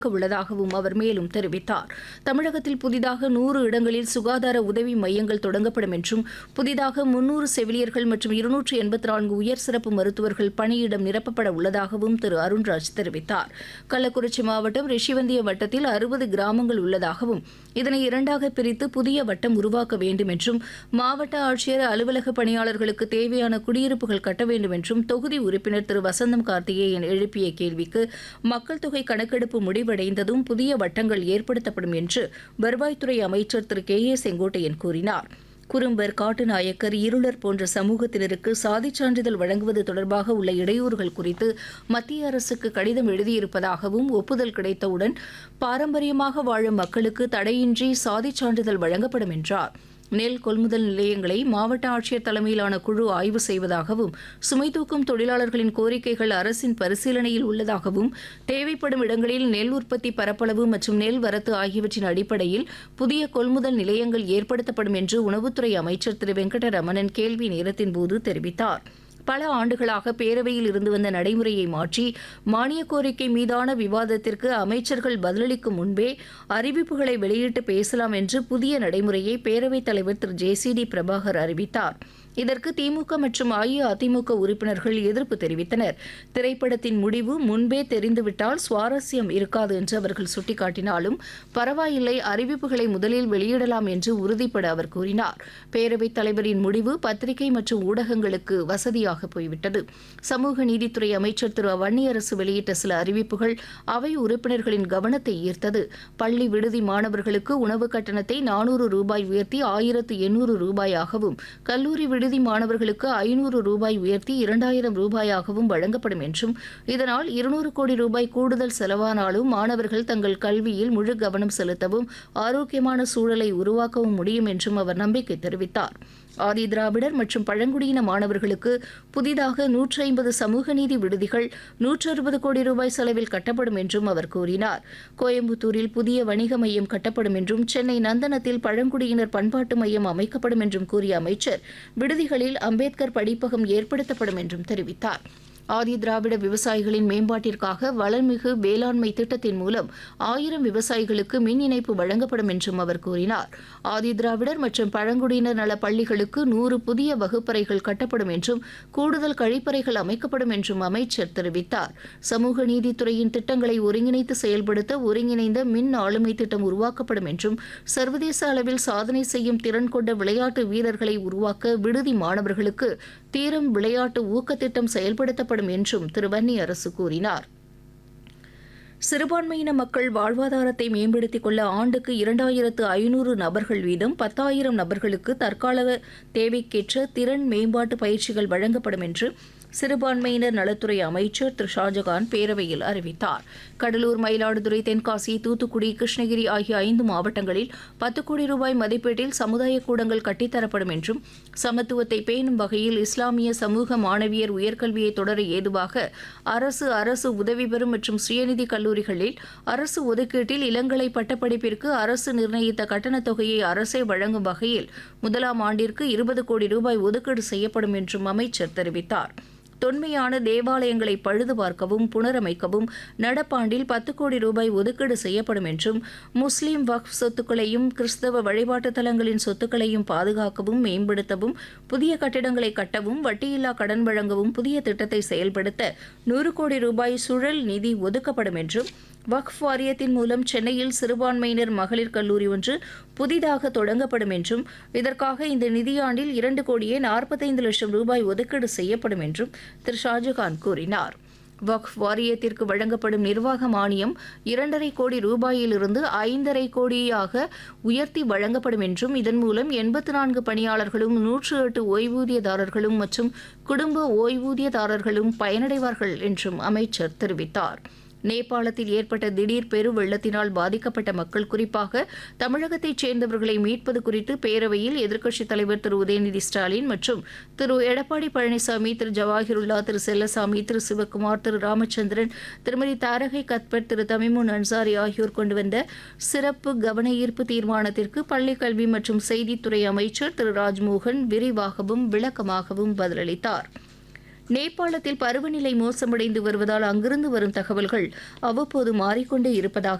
உள்ளதாகவும் அவர் மேலும் தெரிவித்தார் தமிழகத்தில் புதிதாக நூறு இடங்களில் சுகாதார உதவி மையங்கள் தொடங்கப்படும் என்றும் புதிதாக முன்னூறு செவிலியர்கள் மற்றும் இருநூற்று எண்பத்தி நான்கு உயர் சிறப்பு மருத்துவர்கள் பணியிடம் நிரப்பப்பட உள்ளதாகவும் திரு அருண்ராஜ் தெரிவித்தார் கள்ளக்குறிச்சி மாவட்டம் ரிஷிவந்திய வட்டத்தில் அறுபது கிராமங்கள் உள்ளதாகவும் இதனை இரண்டாக பிரித்து புதிய வட்டம் உருவாக்க வேண்டும் என்றும் மாவட்ட ஆட்சியர் அலுவலக பணியாளர்களுக்கு தேவையான குடியிருப்புகள் கட்ட வேண்டும் என்றும் தொகுதி உறுப்பினர் திரு வசந்தம் கார்த்திகேயன் எழுப்பிய கேள்விக்கு மக்கள் தொகை கணக்கெடுப்பு முடிவடைந்ததும் புதிய வட்டங்கள் ஏற்படுத்தப்படும் என்று வருவாய்த்துறை அமைச்சர் திரு கே ஏ செங்கோட்டையன் கூறினார் குறும்பர் காட்டுநாயக்கர் இருளர் போன்ற சமூகத்தினருக்கு சாதிச் சான்றிதழ் வழங்குவது தொடர்பாக உள்ள இடையூறுகள் குறித்து மத்திய அரசுக்கு கடிதம் எழுதியிருப்பதாகவும் ஒப்புதல் கிடைத்தவுடன் பாரம்பரியமாக வாழும் மக்களுக்கு தடையின்றி சாதிச் சான்றிதழ் வழங்கப்படும் என்றார் நெல் கொள்முதல் நிலையங்களை மாவட்ட ஆட்சியர் தலைமையிலான குழு ஆய்வு செய்வதாகவும் சுமை தூக்கும் தொழிலாளர்களின் கோரிக்கைகள் அரசின் பரிசீலனையில் உள்ளதாகவும் தேவைப்படும் இடங்களில் நெல் உற்பத்தி பரப்பளவு மற்றும் நெல் வரத்து ஆகியவற்றின் அடிப்படையில் புதிய கொள்முதல் நிலையங்கள் ஏற்படுத்தப்படும் என்று உணவுத்துறை அமைச்சர் திரு வெங்கடரமணன் கேள்வி நேரத்தின் போது தெரிவித்தார் பல ஆண்டுகளாக பேரவையில் இருந்து வந்த நடைமுறையை மாற்றி மானிய கோரிக்கை மீதான விவாதத்திற்கு அமைச்சர்கள் பதிலளிக்கும் முன்பே அறிவிப்புகளை வெளியிட்டு பேசலாம் என்று புதிய நடைமுறையை பேரவைத் தலைவர் திரு ஜே சி டி பிரபாகர் அறிவித்தார் இதற்கு திமுக மற்றும் அஇஅதிமுக உறுப்பினர்கள் எதிர்ப்பு தெரிவித்தனர் திரைப்படத்தின் முடிவு முன்பே தெரிந்துவிட்டால் சுவாரஸ்யம் இருக்காது என்று அவர்கள் சுட்டிக்காட்டினாலும் பரவாயில்லை அறிவிப்புகளை முதலில் வெளியிடலாம் என்று உறுதிப்பட அவர் கூறினார் பேரவைத் தலைவரின் முடிவு பத்திரிகை மற்றும் ஊடகங்களுக்கு வசதியாக போய்விட்டது சமூக நீதித்துறை அமைச்சர் திரு வன்னியரசு வெளியிட்ட சில அறிவிப்புகள் அவை உறுப்பினர்களின் கவனத்தை ஈர்த்தது பள்ளி விடுதி மாணவர்களுக்கு உணவு கட்டணத்தை நானூறு ரூபாய் உயர்த்தி ஆயிரத்து எண்ணூறு ரூபாயாகவும் கல்லூரி விடுதி மாணவர்களுக்கு ஐநூறு ரூபாய் உயர்த்தி இரண்டாயிரம் ரூபாயாகவும் வழங்கப்படும் என்றும் இதனால் இருநூறு கோடி ரூபாய் கூடுதல் செலவானாலும் மாணவர்கள் தங்கள் கல்வியில் முழு கவனம் செலுத்தவும் ஆரோக்கியமான சூழலை உருவாக்கவும் முடியும் என்றும் அவர் நம்பிக்கை தெரிவித்தார் ஆதி திராவிடர் மற்றும் பழங்குடியின மாணவர்களுக்கு புதிதாக நூற்றி ஐம்பது சமூக நீதி விடுதிகள் நூற்று அறுபது கோடி ரூபாய் செலவில் கட்டப்படும் என்றும் அவர் கூறினார் கோயம்புத்தூரில் புதிய வணிக மையம் கட்டப்படும் என்றும் சென்னை நந்தனத்தில் பழங்குடியினர் பண்பாட்டு மையம் அமைக்கப்படும் என்றும் கூறிய அமைச்சர் விடுதிகளில் அம்பேத்கர் படிப்பகம் ஏற்படுத்தப்படும் என்றும் தெரிவித்தார் ஆதி திராவிட விவசாயிகளின் மேம்பாட்டிற்காக வளர்மிகு வேளாண்மை திட்டத்தின் மூலம் ஆயிரம் விவசாயிகளுக்கு மின் இணைப்பு வழங்கப்படும் என்றும் அவர் கூறினார் ஆதி திராவிடர் மற்றும் பழங்குடியினர் நல பள்ளிகளுக்கு நூறு புதிய வகுப்பறைகள் கட்டப்படும் என்றும் கூடுதல் கழிப்பறைகள் அமைக்கப்படும் என்றும் அமைச்சர் தெரிவித்தார் சமூக நீதித்துறையின் திட்டங்களை ஒருங்கிணைத்து செயல்படுத்த ஒருங்கிணைந்த மின் ஆளுமை திட்டம் உருவாக்கப்படும் என்றும் சர்வதேச அளவில் சாதனை செய்யும் திறன் கொண்ட விளையாட்டு வீரர்களை உருவாக்க விடுதி மாணவர்களுக்கு தீரம் விளையாட்டு ஊக்கத்திட்டம் செயல்படுத்தப்படும் என்றும் திரு வன்னி அரசு கூறினார் சிறுபான்மையின மக்கள் வாழ்வாதாரத்தை மேம்படுத்திக் கொள்ள ஆண்டுக்கு இரண்டாயிரத்து ஐநூறு நபர்கள் வீதம் பத்தாயிரம் நபர்களுக்கு தற்கால தேவைக்கேற்ற திறன் மேம்பாட்டு பயிற்சிகள் வழங்கப்படும் என்று சிறுபான்மையினர் நலத்துறை அமைச்சர் திரு ஷாஜகான் பேரவையில் அறிவித்தார் கடலூர் மயிலாடுதுறை தென்காசி தூத்துக்குடி கிருஷ்ணகிரி ஆகிய ஐந்து மாவட்டங்களில் பத்து கோடி ரூபாய் மதிப்பீட்டில் சமுதாய கூடங்கள் கட்டித்தரப்படும் என்றும் சமத்துவத்தை பேணும் வகையில் இஸ்லாமிய சமூக மாணவியர் உயர்கல்வியை தொடர ஏதுவாக அரசு அரசு உதவி பெறும் மற்றும் சுயநிதி கல்லூரிகளில் அரசு ஒதுக்கீட்டில் இளங்கலை பட்டப்படிப்பிற்கு அரசு நிர்ணயித்த கட்டணத் தொகையை அரசே வழங்கும் வகையில் முதலாம் ஆண்டிற்கு இருபது கோடி ரூபாய் ஒதுக்கீடு செய்யப்படும் என்றும் அமைச்சர் தெரிவித்தார் தொன்மையான தேவாலயங்களை பழுது பார்க்கவும் புனரமைக்கவும் நடப்பாண்டில் பத்து கோடி ரூபாய் ஒதுக்கீடு செய்யப்படும் என்றும் முஸ்லீம் வக்ஃப் சொத்துக்களையும் கிறிஸ்தவ வழிபாட்டுத் தலங்களின் சொத்துக்களையும் பாதுகாக்கவும் மேம்படுத்தவும் புதிய கட்டிடங்களை கட்டவும் வட்டியில்லா கடன் வழங்கவும் புதிய திட்டத்தை செயல்படுத்த நூறு கோடி ரூபாய் சுழல் நிதி ஒதுக்கப்படும் என்றும் வக்ஃப் வாரியத்தின் மூலம் சென்னையில் சிறுபான்மையினர் மகளிர் கல்லூரி ஒன்று புதிதாக தொடங்கப்படும் என்றும் இதற்காக இந்த நிதியாண்டில் இரண்டு கோடியே நாற்பத்தைந்து லட்சம் ரூபாய் ஒதுக்கீடு செய்யப்படும் என்றும் திரு ஷாஜகான் கூறினார் வக்ஃப் வாரியத்திற்கு வழங்கப்படும் நிர்வாக மானியம் இரண்டரை கோடி ரூபாயிலிருந்து ஐந்தரை கோடியாக உயர்த்தி வழங்கப்படும் என்றும் இதன் மூலம் எண்பத்து நான்கு பணியாளர்களும் நூற்று எட்டு ஓய்வூதியதாரர்களும் மற்றும் குடும்ப ஓய்வூதியதாரர்களும் பயனடைவார்கள் என்றும் அமைச்சர் தெரிவித்தார் நேபாளத்தில் ஏற்பட்ட திடீர் பெருவெள்ளத்தினால் பாதிக்கப்பட்ட மக்கள் குறிப்பாக தமிழகத்தைச் சேர்ந்தவர்களை மீட்பது குறித்து பேரவையில் எதிர்க்கட்சித் தலைவர் திரு உதயநிதி ஸ்டாலின் மற்றும் திரு எடப்பாடி பழனிசாமி திரு ஜவாஹிருல்லா திரு செல்லசாமி திரு சிவக்குமார் திரு ராமச்சந்திரன் திருமதி தாரகை கத்பட் திரு தமிமுன் அன்சாரி ஆகியோர் கொண்டு வந்த சிறப்பு கவன ஈர்ப்பு தீர்மானத்திற்கு பள்ளிக் கல்வி மற்றும் செய்தித்துறை அமைச்சர் திரு ராஜ்மோகன் விரிவாகவும் விளக்கமாகவும் பதிலளித்தார் நேபாளத்தில் பருவநிலை மோசமடைந்து வருவதால் அங்கிருந்து வரும் தகவல்கள் அவ்வப்போது மாறிக்கொண்டே இருப்பதாக